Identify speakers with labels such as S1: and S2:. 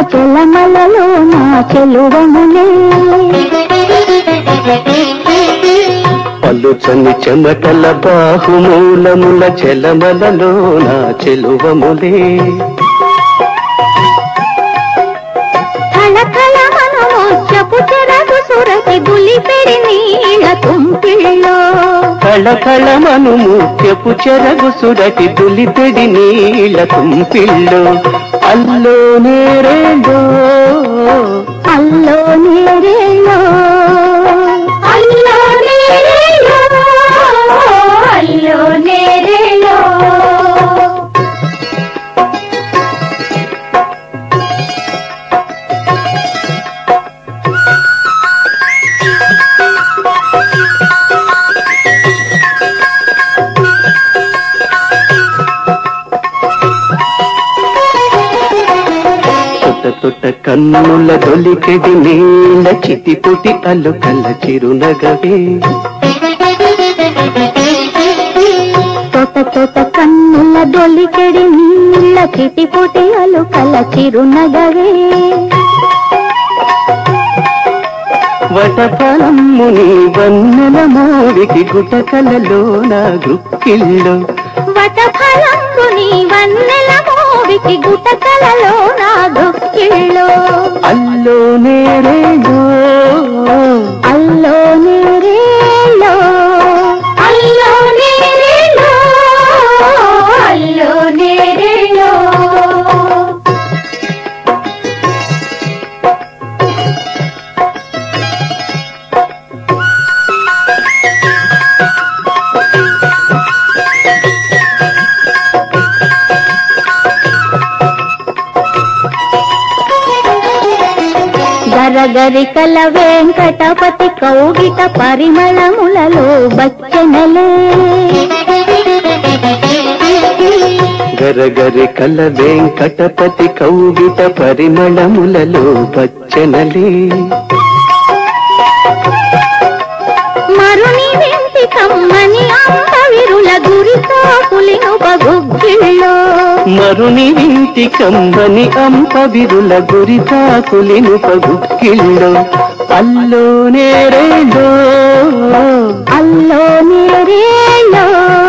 S1: చెలమలలో నా చెలువములే
S2: పలుచని చెమటల బాహుమూలముల చెలమలలో నా చెలువములే
S1: కళకళ మనము చెప్పు చెరగు సురసి గులిపెడి నీళ్ళ తుంపిళ్ళో
S2: కళకళమను ముత్యపు చెరగు సురటి దులిపెడి నీళ్ళ తుంపిళ్ళు అల్లో నేరేదో
S1: అల్లో నేరేలో అల్లో నేరేలో అల్లో నేరేలో
S2: తొట్ట తొట్ట కన్నుల దొలికెడి నీళ్ళ చితిపుటి అల్లుకల్ల చిరునగవే
S1: తోట తోట కన్నుల దొలికెడి నీళ్ళ చిటి పొటి అలుకల చిరునగవే
S2: వటఫలమ్ముని వన్నెల మోవికి గుటకలలో నా గుక్కిళ్ళు
S1: వట ఫలంబు నీ వన్నెల మోవికి గుటకలలో నా దుఃఖిళ్ళు
S2: అల్లో నేరేదో
S1: అల్లో నేరేలో అల్లో నేరేలో అల్లో నేరేలో గరగరికల వెంకటపతి కౌగిట పరిమళములలో బచ్చనలే
S2: గరగరి కల వెంకటపతి కౌగిట పరిమళములలో బచ్చనలే
S1: మరుని వెంటి కమ్మని అంబవిరుల గురితో పులిను బగుగ్గిళ్ళో
S2: మరుని వింటి కంబని అంప విరుల గురితా కులిను పగుక్కిళ్ళు అల్లో నేరేదో
S1: అల్లో నేరేలో